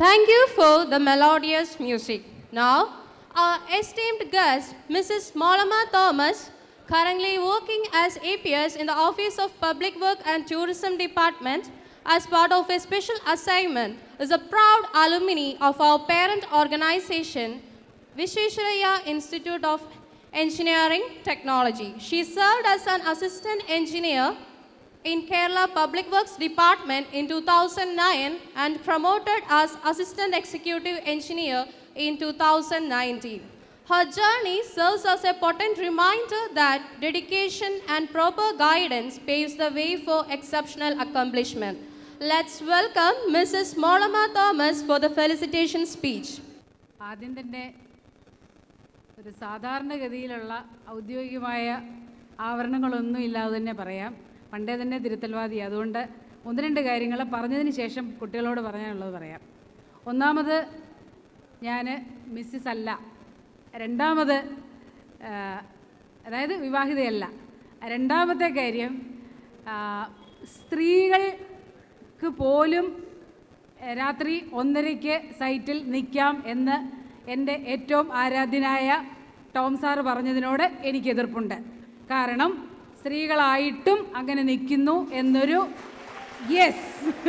Thank you for the melodious music. Now, our esteemed guest, Mrs. Molama Thomas, currently working as APS in the Office of Public Work and Tourism Department as part of a special assignment, is a proud alumni of our parent organization, Visvesvaraya Institute of Engineering Technology. She served as an assistant engineer in Kerala Public Works Department in 2009 and promoted as Assistant Executive Engineer in 2019. Her journey serves as a potent reminder that dedication and proper guidance paves the way for exceptional accomplishment. Let's welcome Mrs. Molama Thomas for the felicitation speech. ആദ്യം തന്നെ ഒരു സാധാരണഗതിയിലുള്ള ഔദ്യോഗികമായ ആവരണങ്ങളൊന്നും ഇല്ലാതെ തന്നെ പറയാം പണ്ടേ തന്നെ തിരുത്തൽവാദി അതുകൊണ്ട് ഒന്ന് രണ്ട് കാര്യങ്ങൾ പറഞ്ഞതിന് ശേഷം കുട്ടികളോട് പറയാനുള്ളത് പറയാം ഒന്നാമത് ഞാൻ മിസ്സിസ് അല്ല രണ്ടാമത് ആ, അതായത് വിവാഹിതയല്ല രണ്ടാമത്തെ കാര്യം ആ, സ്ത്രീകൾക്ക് പോലും എഹ്, രാത്രി ഒന്നരയ്ക്ക് സൈറ്റിൽ നിൽക്കാം എന്ന് എൻ്റെ ഏറ്റവും ആരാധ്യനായ ടോം സാറ് പറഞ്ഞതിനോട് എനിക്ക് എതിർപ്പുണ്ട് കാരണം സ്ത്രീകളായിട്ടും അങ്ങനെ നിൽക്കുന്നു എന്നൊരു യെസ്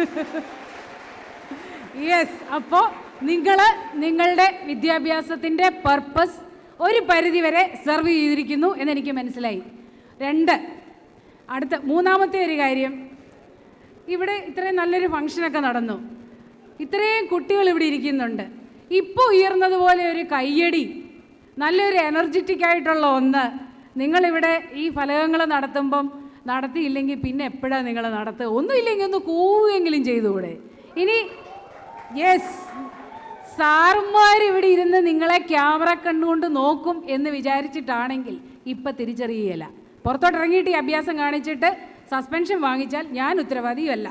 യെസ് അപ്പോൾ നിങ്ങൾ നിങ്ങളുടെ വിദ്യാഭ്യാസത്തിൻ്റെ പർപ്പസ് ഒരു പരിധിവരെ സെർവ് ചെയ്തിരിക്കുന്നു എന്നെനിക്ക് മനസ്സിലായി രണ്ട് അടുത്ത മൂന്നാമത്തെ ഒരു കാര്യം ഇവിടെ ഇത്രയും നല്ലൊരു ഫംഗ്ഷനൊക്കെ നടന്നു ഇത്രയും കുട്ടികൾ ഇവിടെ ഇരിക്കുന്നുണ്ട് ഇപ്പോൾ ഉയർന്നതുപോലെ ഒരു കയ്യടി നല്ലൊരു എനർജറ്റിക് ആയിട്ടുള്ള ഒന്ന് നിങ്ങളിവിടെ ഈ ഫലകങ്ങൾ നടത്തുമ്പം നടത്തിയില്ലെങ്കിൽ പിന്നെ എപ്പോഴാണ് നിങ്ങൾ നടത്തുക ഒന്നുമില്ലെങ്കിൽ ഒന്ന് കൂവെങ്കിലും ചെയ്തുകൂടെ ഇനി യെസ് സാറുമാർ ഇവിടെ ഇരുന്ന് നിങ്ങളെ ക്യാമറ കണ്ടുകൊണ്ട് നോക്കും എന്ന് വിചാരിച്ചിട്ടാണെങ്കിൽ ഇപ്പം തിരിച്ചറിയുകയില്ല പുറത്തോട്ട് ഇറങ്ങിയിട്ട് ഈ അഭ്യാസം കാണിച്ചിട്ട് സസ്പെൻഷൻ വാങ്ങിച്ചാൽ ഞാൻ ഉത്തരവാദിയുമല്ല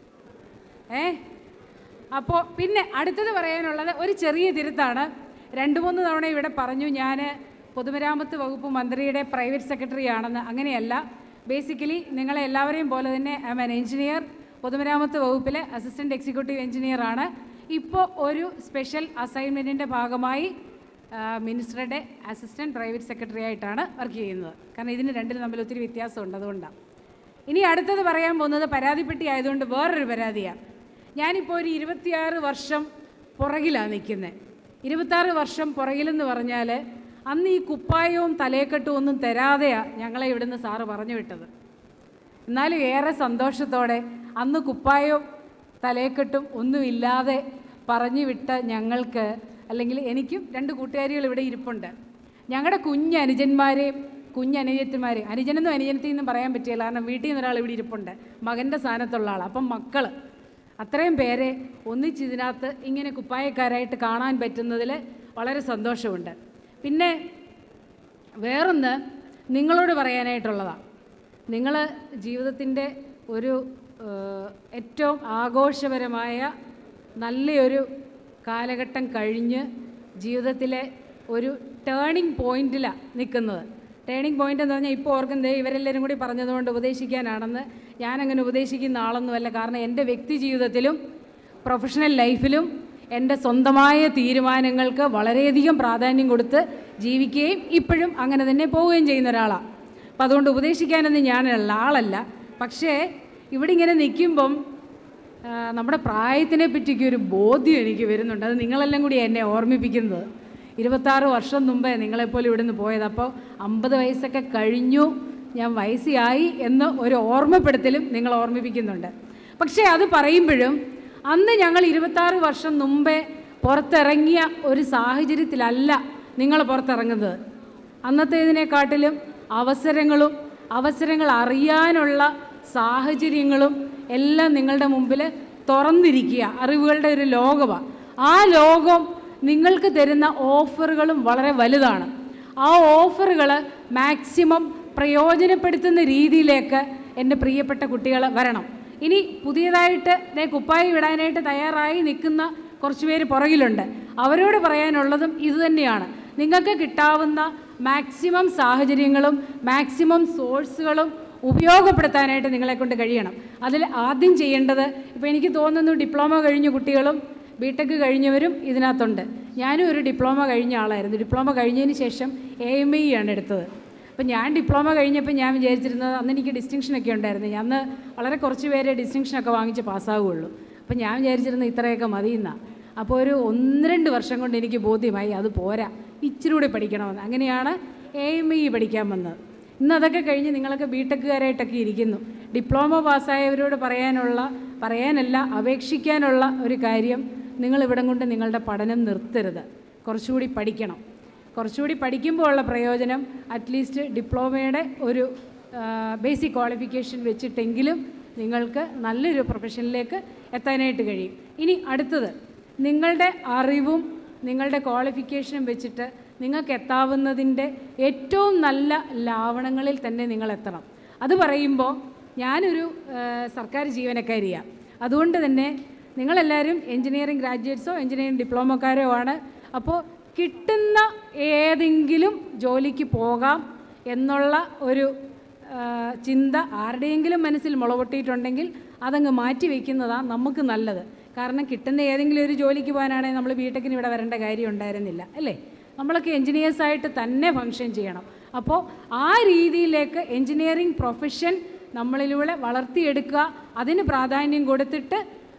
ഏ അപ്പോൾ പിന്നെ അടുത്തത് പറയാനുള്ളത് ഒരു ചെറിയ തിരുത്താണ് രണ്ട് മൂന്ന് തവണ ഇവിടെ പറഞ്ഞു ഞാൻ പൊതുമരാമത്ത് വകുപ്പ് മന്ത്രിയുടെ പ്രൈവറ്റ് സെക്രട്ടറി ആണെന്ന് അങ്ങനെയല്ല ബേസിക്കലി നിങ്ങളെ എല്ലാവരെയും പോലെ തന്നെ ഐ ആൻ എഞ്ചിനീയർ പൊതുമരാമത്ത് വകുപ്പിലെ അസിസ്റ്റൻറ്റ് എക്സിക്യൂട്ടീവ് എഞ്ചിനീയർ ആണ് ഇപ്പോൾ ഒരു സ്പെഷ്യൽ അസൈൻമെൻറ്റിൻ്റെ ഭാഗമായി ആ, മിനിസ്റ്ററുടെ അസിസ്റ്റൻറ്റ് പ്രൈവറ്റ് സെക്രട്ടറി ആയിട്ടാണ് വർക്ക് ചെയ്യുന്നത് കാരണം ഇതിന് രണ്ടിനും തമ്മിൽ ഒത്തിരി വ്യത്യാസമുണ്ട് അതുകൊണ്ടാണ് ഇനി അടുത്തത് പറയാൻ പോകുന്നത് പരാതിപ്പെട്ടി ആയതുകൊണ്ട് വേറൊരു പരാതിയാണ് ഞാനിപ്പോൾ ഒരു ഇരുപത്തിയാറ് വർഷം പുറകിലാണ് നിൽക്കുന്നത് ഇരുപത്താറ് വർഷം പുറകിലെന്ന് പറഞ്ഞാൽ അന്ന് ഈ കുപ്പായവും തലയെക്കെട്ടും ഒന്നും തരാതെയാണ് ഞങ്ങളെ ഇവിടുന്ന് സാറ് പറഞ്ഞു വിട്ടത് എന്നാലും ഏറെ സന്തോഷത്തോടെ അന്ന് കുപ്പായവും തലയെക്കെട്ടും ഒന്നുമില്ലാതെ പറഞ്ഞു വിട്ട ഞങ്ങൾക്ക് അല്ലെങ്കിൽ എനിക്കും രണ്ട് കൂട്ടുകാരികൾ ഇവിടെ ഇരിപ്പുണ്ട് ഞങ്ങളുടെ കുഞ്ഞ് അനുജന്മാരെയും കുഞ്ഞനുജത്തിമാർ അനുജനെന്നും അനുജനത്തിന്നും പറയാൻ പറ്റില്ല കാരണം വീട്ടിൽ നിന്ന് ഒരാൾ ഇവിടെ ഇരിപ്പുണ്ട് മകൻ്റെ സ്ഥാനത്തുള്ള ആൾ അപ്പം മക്കൾ അത്രയും പേരെ ഒന്നിച്ചിതിനകത്ത് ഇങ്ങനെ കുപ്പായക്കാരായിട്ട് കാണാൻ പറ്റുന്നതിൽ വളരെ സന്തോഷമുണ്ട് പിന്നെ വേറൊന്ന് നിങ്ങളോട് പറയാനായിട്ടുള്ളതാണ് നിങ്ങൾ ജീവിതത്തിൻ്റെ ഒരു ഏഹ്, ഏറ്റവും ആഘോഷപരമായ നല്ലൊരു കാലഘട്ടം കഴിഞ്ഞ് ജീവിതത്തിലെ ഒരു ടേണിംഗ് പോയിന്റിലാണ് നിൽക്കുന്നത് ടേണിംഗ് പോയിന്റ് എന്ന് പറഞ്ഞാൽ ഇപ്പോൾ ഓർക്കുന്നത് ഇവരെല്ലാവരും കൂടി പറഞ്ഞതുകൊണ്ട് ഉപദേശിക്കാനാണെന്ന് ഞാനങ്ങനെ ഉപദേശിക്കുന്ന ആളൊന്നുമല്ല കാരണം എൻ്റെ വ്യക്തി ജീവിതത്തിലും പ്രൊഫഷണൽ ലൈഫിലും എൻ്റെ സ്വന്തമായ തീരുമാനങ്ങൾക്ക് വളരെയധികം പ്രാധാന്യം കൊടുത്ത് ജീവിക്കുകയും ഇപ്പോഴും അങ്ങനെ തന്നെ പോവുകയും ചെയ്യുന്ന ഒരാളാണ് അപ്പം അതുകൊണ്ട് ഉപദേശിക്കാനൊന്നും ഞാനുള്ള ആളല്ല പക്ഷേ ഇവിടെ ഇങ്ങനെ നിൽക്കുമ്പം ആ, നമ്മുടെ പ്രായത്തിനെ പറ്റിയൊക്കെ ഒരു ബോധ്യം എനിക്ക് വരുന്നുണ്ട് അത് നിങ്ങളെല്ലാം കൂടി എന്നെ ഓർമ്മിപ്പിക്കുന്നത് ഇരുപത്താറ് വർഷം മുമ്പേ നിങ്ങളെപ്പോലെ ഇവിടുന്ന് പോയത് അപ്പോൾ അമ്പത് വയസ്സൊക്കെ കഴിഞ്ഞു ഞാൻ വയസ്സിയായി എന്ന് ഒരു ഓർമ്മപ്പെടുത്തലും നിങ്ങൾ ഓർമ്മിപ്പിക്കുന്നുണ്ട് പക്ഷേ അത് പറയുമ്പോഴും അന്ന് ഞങ്ങൾ ഇരുപത്താറ് വർഷം മുമ്പേ പുറത്തിറങ്ങിയ ഒരു സാഹചര്യത്തിലല്ല നിങ്ങൾ പുറത്തിറങ്ങുന്നത് അന്നത്തേതിനെക്കാട്ടിലും അവസരങ്ങളും അവസരങ്ങൾ അറിയാനുള്ള സാഹചര്യങ്ങളും എല്ലാം നിങ്ങളുടെ മുമ്പിൽ തുറന്നിരിക്കുക അറിവുകളുടെ ഒരു ലോകമാണ് ആ ലോകം നിങ്ങൾക്ക് തരുന്ന ഓഫറുകളും വളരെ വലുതാണ് ആ ഓഫറുകൾ മാക്സിമം പ്രയോജനപ്പെടുത്തുന്ന രീതിയിലേക്ക് എൻ്റെ പ്രിയപ്പെട്ട കുട്ടികൾ വരണം ഇനി പുതിയതായിട്ട് ദേ കുപ്പായി വിടാനായിട്ട് തയ്യാറായി നിൽക്കുന്ന കുറച്ച് പേര് പുറകിലുണ്ട് അവരോട് പറയാനുള്ളതും ഇതുതന്നെയാണ് നിങ്ങൾക്ക് കിട്ടാവുന്ന മാക്സിമം സാഹചര്യങ്ങളും മാക്സിമം സോഴ്സുകളും ഉപയോഗപ്പെടുത്താനായിട്ട് നിങ്ങളെ കൊണ്ട് കഴിയണം അതിൽ ആദ്യം ചെയ്യേണ്ടത് ഇപ്പോൾ എനിക്ക് തോന്നുന്നു ഡിപ്ലോമ കഴിഞ്ഞ കുട്ടികളും ബി ടെക് കഴിഞ്ഞവരും ഇതിനകത്തുണ്ട് ഞാനും ഒരു ഡിപ്ലോമ കഴിഞ്ഞ ആളായിരുന്നു ഡിപ്ലോമ കഴിഞ്ഞതിന് ശേഷം എ എം ഇ ആണ് എടുത്തത് അപ്പം ഞാൻ ഡിപ്ലോമ കഴിഞ്ഞപ്പോൾ ഞാൻ വിചാരിച്ചിരുന്നത് അന്ന് എനിക്ക് ഡിസ്റ്റിങ്ഷനൊക്കെ ഉണ്ടായിരുന്നു ഞാൻ അന്ന് വളരെ കുറച്ച് പേരെ ഡിസ്റ്റിങ്ഷനൊക്കെ വാങ്ങിച്ച് പാസ്സാവുകയുള്ളൂ അപ്പം ഞാൻ വിചാരിച്ചിരുന്നത് ഇത്രയൊക്കെ മതി എന്നാണ് അപ്പോൾ ഒരു ഒന്ന് രണ്ട് വർഷം കൊണ്ട് എനിക്ക് ബോധ്യമായി അത് പോരാ ഇച്ചിരി കൂടി പഠിക്കണമെന്ന് അങ്ങനെയാണ് എ എം ഇ പഠിക്കാൻ വന്നത് ഇന്ന് അതൊക്കെ കഴിഞ്ഞ് നിങ്ങളൊക്കെ ബി ടെക്കുകാരായിട്ടൊക്കെ ഇരിക്കുന്നു ഡിപ്ലോമ പാസ്സായവരോട് പറയാനുള്ള പറയാനല്ല അപേക്ഷിക്കാനുള്ള ഒരു കാര്യം നിങ്ങൾ ഇവിടം കൊണ്ട് നിങ്ങളുടെ പഠനം നിർത്തരുത് കുറച്ചുകൂടി പഠിക്കണം കുറച്ചുകൂടി പഠിക്കുമ്പോൾ ഉള്ള പ്രയോജനം അറ്റ്ലീസ്റ്റ് ഡിപ്ലോമയുടെ ഒരു ബേസിക് ക്വാളിഫിക്കേഷൻ വെച്ചിട്ടെങ്കിലും നിങ്ങൾക്ക് നല്ലൊരു പ്രൊഫഷനിലേക്ക് എത്താനായിട്ട് കഴിയും ഇനി അടുത്തത് നിങ്ങളുടെ അറിവും നിങ്ങളുടെ ക്വാളിഫിക്കേഷനും വെച്ചിട്ട് നിങ്ങൾക്ക് എത്താവുന്നതിൻ്റെ ഏറ്റവും നല്ല ലാവണങ്ങളിൽ തന്നെ നിങ്ങൾ എത്തണം അത് പറയുമ്പോൾ ഞാനൊരു ആ, സർക്കാർ ജീവനക്കാരിയാണ് അതുകൊണ്ട് തന്നെ നിങ്ങളെല്ലാവരും എൻജിനീയറിംഗ് ഗ്രാജുവേറ്റ്സോ എൻജിനീയറിംഗ് ഡിപ്ലോമക്കാരോ ആണ് അപ്പോൾ കിട്ടുന്ന ഏതെങ്കിലും ജോലിക്ക് പോകാം എന്നുള്ള ഒരു ആ, ചിന്ത ആരുടെയെങ്കിലും മനസ്സിൽ മുളപൊട്ടിയിട്ടുണ്ടെങ്കിൽ അതങ്ങ് മാറ്റി വയ്ക്കുന്നതാണ് നമുക്ക് നല്ലത് കാരണം കിട്ടുന്ന ഏതെങ്കിലും ഒരു ജോലിക്ക് പോകാനാണെങ്കിൽ നമ്മൾ ബിടെക്കിന് ഇവിടെ വരേണ്ട കാര്യം ഉണ്ടായിരുന്നില്ല അല്ലേ നമ്മളൊക്കെ എൻജിനീയേഴ്സായിട്ട് തന്നെ ഫങ്ഷൻ ചെയ്യണം അപ്പോൾ ആ രീതിയിലേക്ക് എൻജിനീയറിംഗ് പ്രൊഫഷൻ നമ്മളിലൂടെ വളർത്തിയെടുക്കുക അതിന് പ്രാധാന്യം കൊടുത്തിട്ട്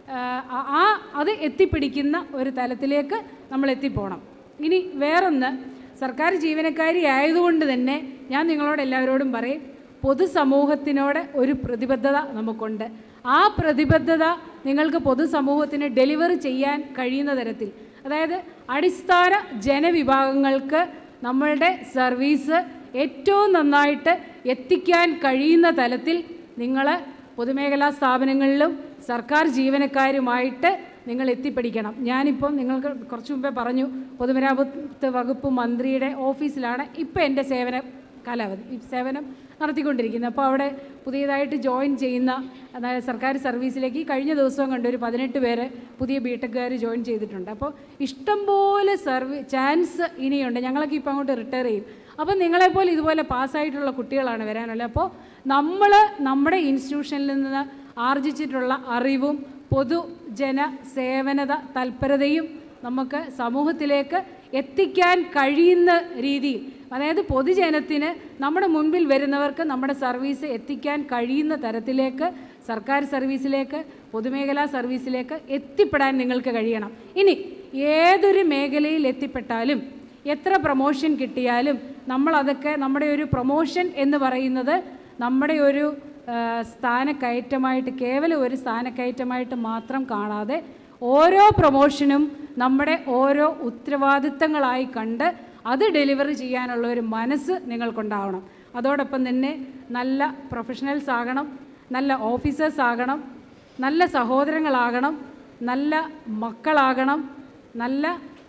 ആ, ആ അത് എത്തിപ്പിടിക്കുന്ന ഒരു തലത്തിലേക്ക് നമ്മൾ എത്തിപ്പോണം ഇനി വേറൊന്ന് സർക്കാർ ജീവനക്കാരി ആയതുകൊണ്ട് തന്നെ ഞാൻ നിങ്ങളോട് എല്ലാവരോടും പറയും പൊതുസമൂഹത്തിനോട് ഒരു പ്രതിബദ്ധത നമുക്കുണ്ട് ആ പ്രതിബദ്ധത നിങ്ങൾക്ക് പൊതുസമൂഹത്തിന് ഡെലിവറി ചെയ്യാൻ കഴിയുന്ന തരത്തിൽ അതായത് അടിസ്ഥാന ജനവിഭാഗങ്ങൾക്ക് നമ്മളുടെ സർവീസ് ഏറ്റവും നന്നായിട്ട് എത്തിക്കാൻ കഴിയുന്ന തലത്തിൽ നിങ്ങൾ പൊതുമേഖലാ സ്ഥാപനങ്ങളിലും സർക്കാർ ജീവനക്കാരുമായിട്ട് നിങ്ങൾ എത്തിപ്പിടിക്കണം ഞാനിപ്പം നിങ്ങൾക്ക് കുറച്ച് മുമ്പേ പറഞ്ഞു പൊതുമരാമത്ത് വകുപ്പ് മന്ത്രിയുടെ ഓഫീസിലാണ് ഇപ്പം എൻ്റെ സേവന കാലാവധി ഈ സേവനം നടത്തിക്കൊണ്ടിരിക്കുന്നത് അപ്പോൾ അവിടെ പുതിയതായിട്ട് ജോയിൻ ചെയ്യുന്ന അതായത് സർക്കാർ സർവീസിലേക്ക് ഈ കഴിഞ്ഞ ദിവസവും കണ്ട് ഒരു പതിനെട്ട് പേര് പുതിയ ബി ടെക്കുകാർ ജോയിൻ ചെയ്തിട്ടുണ്ട് അപ്പോൾ ഇഷ്ടംപോലെ സർവീ ചാൻസ് ഇനിയുണ്ട് ഞങ്ങളൊക്കെ ഇപ്പോൾ അങ്ങോട്ട് റിട്ടയർ ചെയ്യും അപ്പം നിങ്ങളെപ്പോലെ ഇതുപോലെ പാസ്സായിട്ടുള്ള കുട്ടികളാണ് വരാനുള്ളത് അപ്പോൾ നമ്മൾ നമ്മുടെ ഇൻസ്റ്റിറ്റ്യൂഷനിൽ നിന്ന് ആർജിച്ചിട്ടുള്ള അറിവും പൊതുജന സേവനത തൽപരതയും നമുക്ക് സമൂഹത്തിലേക്ക് എത്തിക്കാൻ കഴിയുന്ന രീതിയിൽ അതായത് പൊതുജനത്തിന് നമ്മുടെ മുൻപിൽ വരുന്നവർക്ക് നമ്മുടെ സർവീസ് എത്തിക്കാൻ കഴിയുന്ന തരത്തിലേക്ക് സർക്കാർ സർവീസിലേക്ക് പൊതുമേഖലാ സർവീസിലേക്ക് എത്തിപ്പെടാൻ നിങ്ങൾക്ക് കഴിയണം ഇനി ഏതൊരു മേഖലയിൽ എത്തിപ്പെട്ടാലും എത്ര പ്രൊമോഷൻ കിട്ടിയാലും നമ്മളതൊക്കെ നമ്മുടെ ഒരു പ്രൊമോഷൻ എന്ന് പറയുന്നത് നമ്മുടെ ഒരു ആ, സ്ഥാനക്കയറ്റമായിട്ട് കേവലം ഒരു സ്ഥാനക്കയറ്റമായിട്ട് മാത്രം കാണാതെ ഓരോ പ്രൊമോഷനും നമ്മുടെ ഓരോ ഉത്തരവാദിത്തങ്ങളായി കണ്ട് അത് ഡെലിവറി ചെയ്യാനുള്ള ഒരു മനസ്സ് നിങ്ങൾക്കുണ്ടാവണം അതോടൊപ്പം തന്നെ നല്ല പ്രൊഫഷണൽസ് ആകണം നല്ല ഓഫീസേഴ്സ് ആകണം നല്ല സഹോദരങ്ങളാകണം നല്ല മക്കളാകണം നല്ല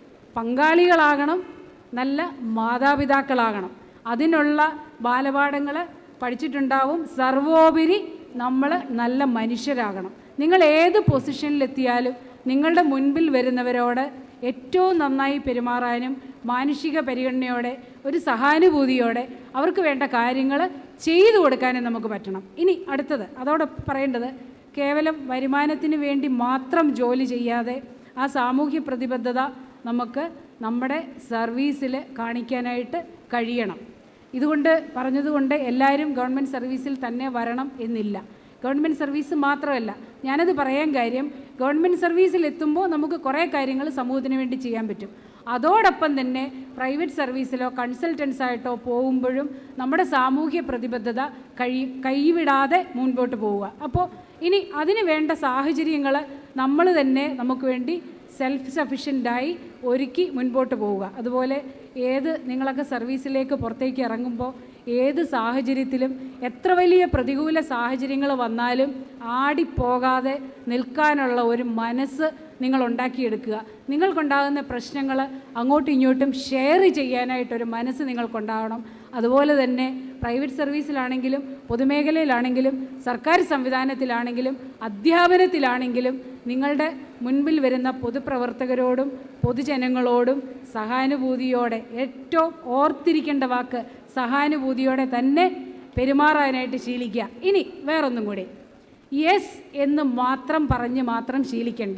പങ്കാളികളാകണം നല്ല മാതാപിതാക്കളാകണം അതിനുള്ള ബാലപാഠങ്ങൾ പഠിച്ചിട്ടുണ്ടാവും സർവോപരി നമ്മൾ നല്ല മനുഷ്യരാകണം നിങ്ങൾ ഏത് പൊസിഷനിലെത്തിയാലും നിങ്ങളുടെ മുൻപിൽ വരുന്നവരോട് ഏറ്റവും നന്നായി പെരുമാറാനും മാനുഷിക പരിഗണനയോടെ ഒരു സഹാനുഭൂതിയോടെ അവർക്ക് വേണ്ട കാര്യങ്ങൾ ചെയ്തു കൊടുക്കാനും നമുക്ക് പറ്റണം ഇനി അടുത്തത് അതോടെ പറയേണ്ടത് കേവലം വരുമാനത്തിന് വേണ്ടി മാത്രം ജോലി ചെയ്യാതെ ആ സാമൂഹ്യ പ്രതിബദ്ധത നമുക്ക് നമ്മുടെ സർവീസിൽ കാണിക്കാനായിട്ട് കഴിയണം ഇതുകൊണ്ട് പറഞ്ഞതുകൊണ്ട് എല്ലാവരും ഗവൺമെൻറ് സർവീസിൽ തന്നെ വരണം എന്നില്ല ഗവൺമെൻറ് സർവീസ് മാത്രമല്ല ഞാനത് പറയാൻ കാര്യം ഗവൺമെൻറ് സർവീസിൽ എത്തുമ്പോൾ നമുക്ക് കുറേ കാര്യങ്ങൾ സമൂഹത്തിന് വേണ്ടി ചെയ്യാൻ പറ്റും അതോടൊപ്പം തന്നെ പ്രൈവറ്റ് സർവീസിലോ കൺസൾട്ടൻസ് ആയിട്ടോ പോകുമ്പോഴും നമ്മുടെ സാമൂഹ്യ പ്രതിബദ്ധത കഴി കൈവിടാതെ മുൻപോട്ട് പോവുക അപ്പോൾ ഇനി അതിന് വേണ്ട സാഹചര്യങ്ങൾ നമ്മൾ തന്നെ നമുക്ക് വേണ്ടി സെൽഫ് സഫിഷ്യൻ്റായി ഒരുക്കി മുൻപോട്ട് പോവുക അതുപോലെ ഏത് നിങ്ങളൊക്കെ സർവീസിലേക്ക് പുറത്തേക്ക് ഇറങ്ങുമ്പോൾ ഏത് സാഹചര്യത്തിലും എത്ര വലിയ പ്രതികൂല സാഹചര്യങ്ങൾ വന്നാലും ആടിപ്പോകാതെ നിൽക്കാനുള്ള ഒരു മനസ്സ് നിങ്ങൾ ഉണ്ടാക്കിയെടുക്കുക നിങ്ങൾക്കുണ്ടാകുന്ന പ്രശ്നങ്ങൾ അങ്ങോട്ടും ഇങ്ങോട്ടും ഷെയർ ചെയ്യാനായിട്ടൊരു മനസ്സ് നിങ്ങൾക്കുണ്ടാവണം അതുപോലെ തന്നെ പ്രൈവറ്റ് സർവീസിലാണെങ്കിലും പൊതുമേഖലയിലാണെങ്കിലും സർക്കാർ സംവിധാനത്തിലാണെങ്കിലും അധ്യാപനത്തിലാണെങ്കിലും നിങ്ങളുടെ മുൻപിൽ വരുന്ന പൊതുപ്രവർത്തകരോടും പൊതുജനങ്ങളോടും സഹാനുഭൂതിയോടെ ഏറ്റവും ഓർത്തിരിക്കേണ്ട വാക്ക് സഹാനുഭൂതിയോടെ തന്നെ പെരുമാറാനായിട്ട് ശീലിക്കുക ഇനി വേറൊന്നും കൂടി യെസ് എന്ന് മാത്രം പറഞ്ഞ് മാത്രം ശീലിക്കേണ്ട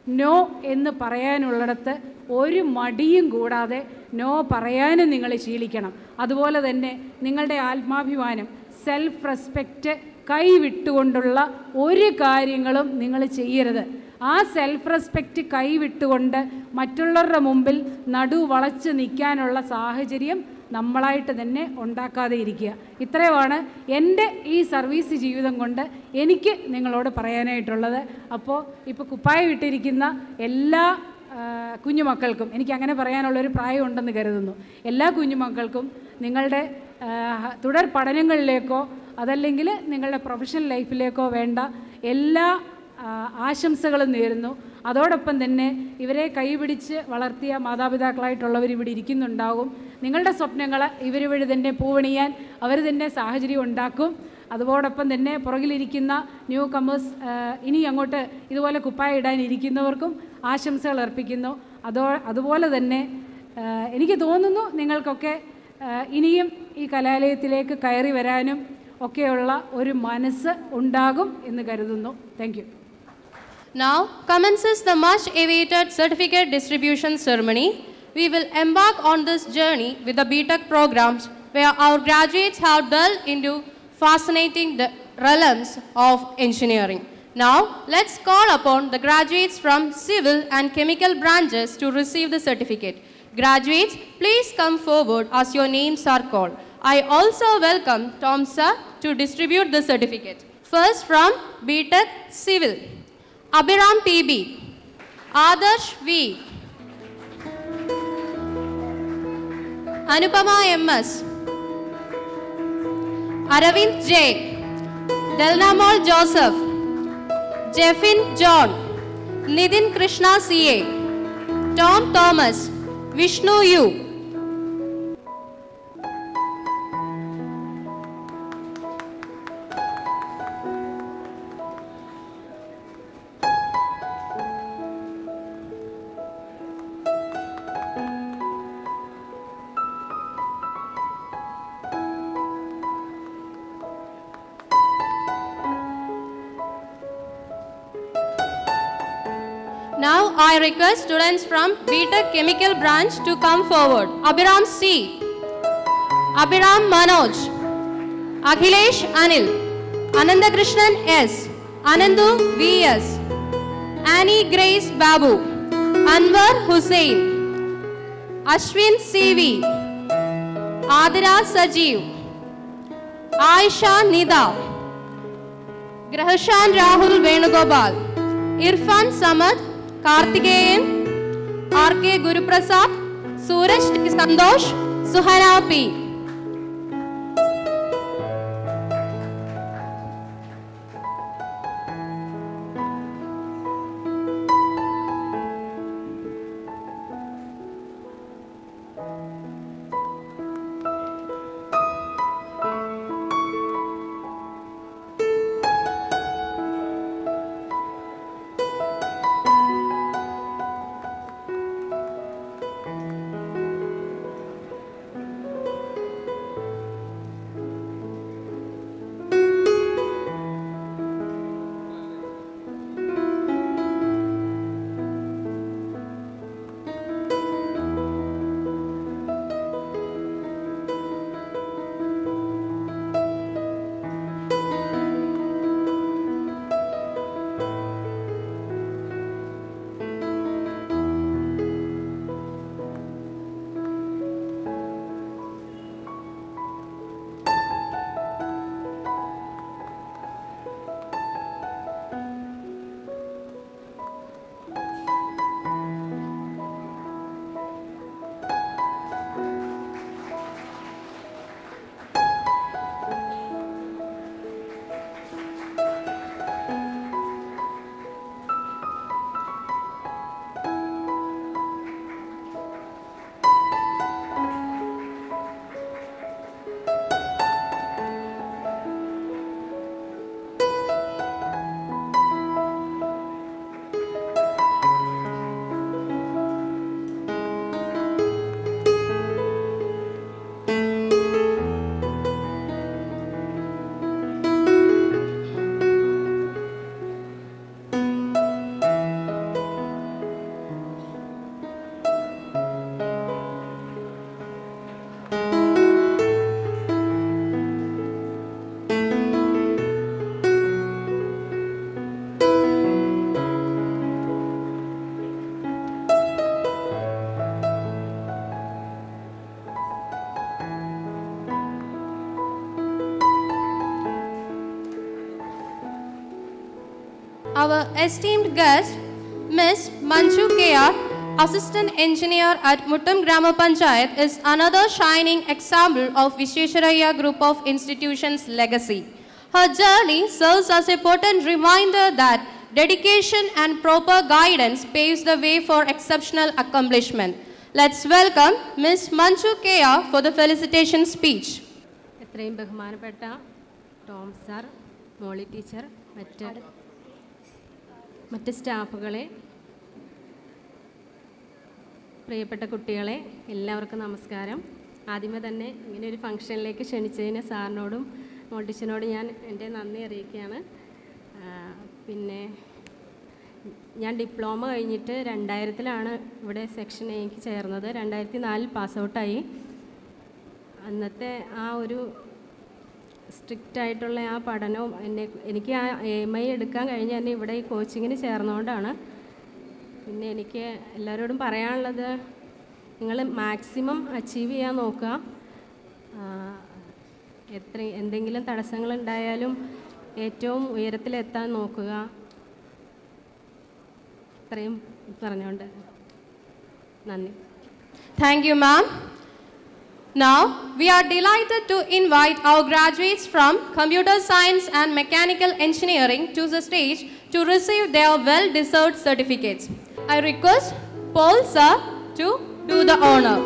നോ എന്ന് പറയാനുള്ളിടത്ത് ഒരു മടിയും കൂടാതെ നോ പറയാനും നിങ്ങൾ ശീലിക്കണം അതുപോലെ തന്നെ നിങ്ങളുടെ ആത്മാഭിമാനം സെൽഫ് റെസ്പെക്റ്റ് കൈവിട്ടുകൊണ്ടുള്ള ഒരു കാര്യങ്ങളും നിങ്ങൾ ചെയ്യരുത് ആ സെൽഫ് റെസ്പെക്റ്റ് കൈവിട്ടുകൊണ്ട് മറ്റുള്ളവരുടെ മുമ്പിൽ നടു വളച്ച് നിൽക്കാനുള്ള സാഹചര്യം നമ്മളായിട്ട് തന്നെ ഉണ്ടാക്കാതെ ഇരിക്കുക ഇത്രയുമാണ് എൻ്റെ ഈ സർവീസ് ജീവിതം കൊണ്ട് എനിക്ക് നിങ്ങളോട് പറയാനായിട്ടുള്ളത് അപ്പോൾ ഇപ്പോൾ കുപ്പായം ഇട്ടിരിക്കുന്ന എല്ലാ ആ, കുഞ്ഞുമക്കൾക്കും എനിക്ക് അങ്ങനെ പറയാനുള്ളൊരു പ്രായമുണ്ടെന്ന് കരുതുന്നു എല്ലാ കുഞ്ഞുമക്കൾക്കും നിങ്ങളുടെ ആ, തുടർ പഠനങ്ങളിലേക്കോ അതല്ലെങ്കിൽ നിങ്ങളുടെ പ്രൊഫഷണൽ ലൈഫിലേക്കോ വേണ്ട എല്ലാ ആ, ആശംസകളും നേരുന്നു അതോടൊപ്പം തന്നെ ഇവരെ കൈപിടിച്ച് വളർത്തിയ മാതാപിതാക്കളായിട്ടുള്ളവർ ഇവിടെ ഇരിക്കുന്നുണ്ടാകും നിങ്ങളുടെ സ്വപ്നങ്ങൾ ഇവർ വഴി തന്നെ പൂവണിയാൻ അവർ തന്നെ സാഹചര്യം ഉണ്ടാക്കും അതോടൊപ്പം തന്നെ പുറകിലിരിക്കുന്ന ന്യൂ കമേഴ്സ് ഇനി അങ്ങോട്ട് ഇതുപോലെ കുപ്പായ ഇടാൻ ഇരിക്കുന്നവർക്കും ആശംസകൾ അർപ്പിക്കുന്നു അതോ അതുപോലെ തന്നെ ആ, എനിക്ക് തോന്നുന്നു നിങ്ങൾക്കൊക്കെ ആ, ഇനിയും ഈ കലാലയത്തിലേക്ക് കയറി വരാനും ഒക്കെയുള്ള ഒരു മനസ്സ് ഉണ്ടാകും എന്ന് കരുതുന്നു thank you Now commences the much awaited certificate distribution ceremony. We will embark on this journey with the BTEC programs where our graduates have delved into fascinating the realms of engineering. Now let's call upon the graduates from civil and chemical branches to receive the certificate. Graduates, please come forward as your names are called. I also welcome Tom sir to distribute the certificate. First from BTEC Civil. Abhiram PB, Adarsh V, Anupama MS, Aravind J, Delnamol Joseph, Jeffin John, Nidin Krishna CA, Tom Thomas, Vishnu U. Now I request students from BTEC Chemical Branch to come forward. Abhiram C. Abhiram Manoj. Akhilesh Anil. Anandakrishnan S. Anandu V.S. Annie Grace Babu. Anwar Hussain. Ashwin C.V. Adira Sajeev. Aisha Nida. Grahashan Rahul Venugopal. Irfan Samad. Karthikeyan. R.K. Guruprasad. Suraj T. Sandosh. Suhana P. Our esteemed guest, Ms. Manju Kayar, Assistant Engineer at Muttam Grama Panchayat, is another shining example of Vishwesharaya Group of Institutions' legacy. Her journey serves as a potent reminder that dedication and proper guidance paves the way for exceptional accomplishment. Let's welcome Ms. Manju Kayar for the felicitation speech. എത്രയും ബഹുമാനപ്പെട്ട Tom sir മോളി teacher മറ്റ് മറ്റ് സ്റ്റാഫുകളെ പ്രിയപ്പെട്ട കുട്ടികളെ എല്ലാവർക്കും നമസ്കാരം ആദ്യമേ തന്നെ ഇങ്ങനെ ഒരു ഫംഗ്ഷനിലേക്ക് ക്ഷണിച്ചതിന് സാറിനോടും മോൾ ടീച്ചറിനോടും ഞാൻ എൻ്റെ നന്ദി അറിയിക്കുകയാണ് ആ, പിന്നെ ഞാൻ ഡിപ്ലോമ കഴിഞ്ഞിട്ട് രണ്ടായിരത്തിലാണ് ഇവിടെ സെക്ഷൻ എക്ക് ചേർന്നത് രണ്ടായിരത്തി നാലിൽ പാസ് ഔട്ടായി അന്നത്തെ ആ ഒരു സ്ട്രിക്റ്റ് ആയിട്ടുള്ള ആ പഠനവും എന്നെ എനിക്ക് ആ എം ഐ എടുക്കാൻ കഴിഞ്ഞ തന്നെ ഇവിടെ ഈ കോച്ചിങ്ങിന് ചേർന്നുകൊണ്ടാണ് പിന്നെ എനിക്ക് എല്ലാവരോടും പറയാനുള്ളത് നിങ്ങൾ മാക്സിമം അച്ചീവ് ചെയ്യാൻ നോക്കുക ആ, എത്ര എന്തെങ്കിലും തടസ്സങ്ങളുണ്ടായാലും ഏറ്റവും ഉയരത്തിലെത്താൻ നോക്കുക ഇത്രയും പറഞ്ഞുകൊണ്ട് നന്ദി Thank you, ma'am. Now, we are delighted to invite our graduates from Computer Science and Mechanical Engineering to the stage to receive their well-deserved certificates. I request Paul sir to do the honor.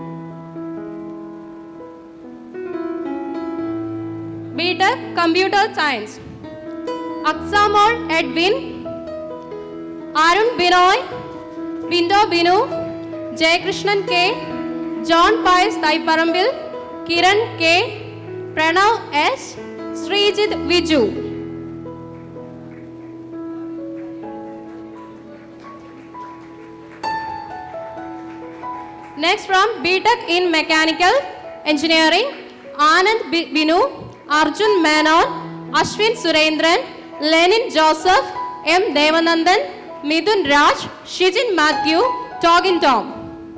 BTech Computer Science. Aksamol Edwin, Arun Binoy, Bindo Binu, Jaykrishnan K, John Pius Taiparambil, Kiran K, Pranav S, Srijit Viju. Next from BTech in Mechanical Engineering, Anand B- Binu, Arjun Menon, Ashwin Surendran, Lenin Joseph, M. Devanandan, Midun Raj, Shijin Matthew, Togin Tom.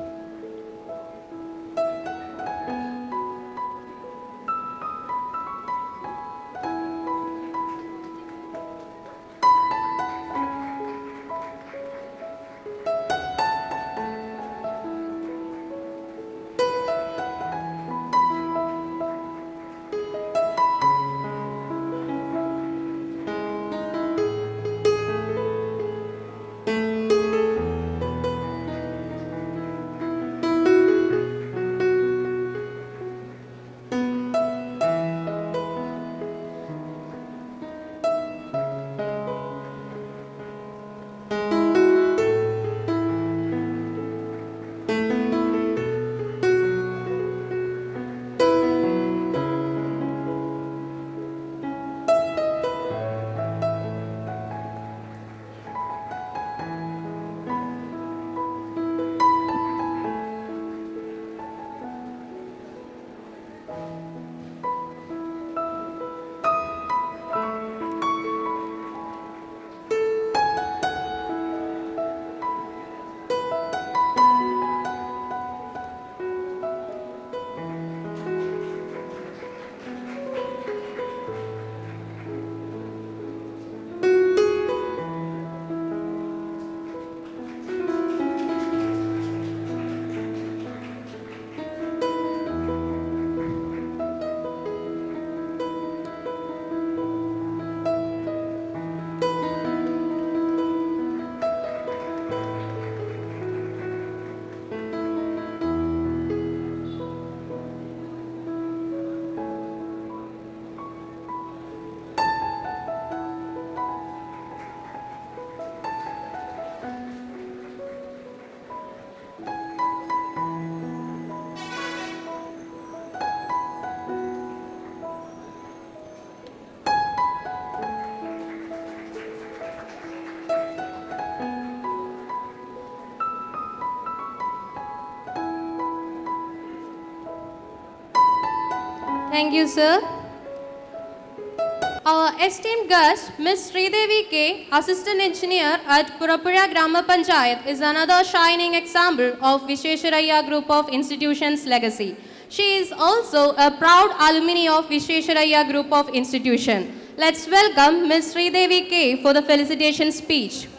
Thank you, sir. Our esteemed guest, Ms. Sridevi K, Assistant Engineer at Purapura Grama Panchayat, is another shining example of Vishwesharaya Group of Institutions' legacy. She is also a proud alumni of Vishwesharaya Group of Institution. Let's welcome Ms. Sridevi K for the felicitation speech.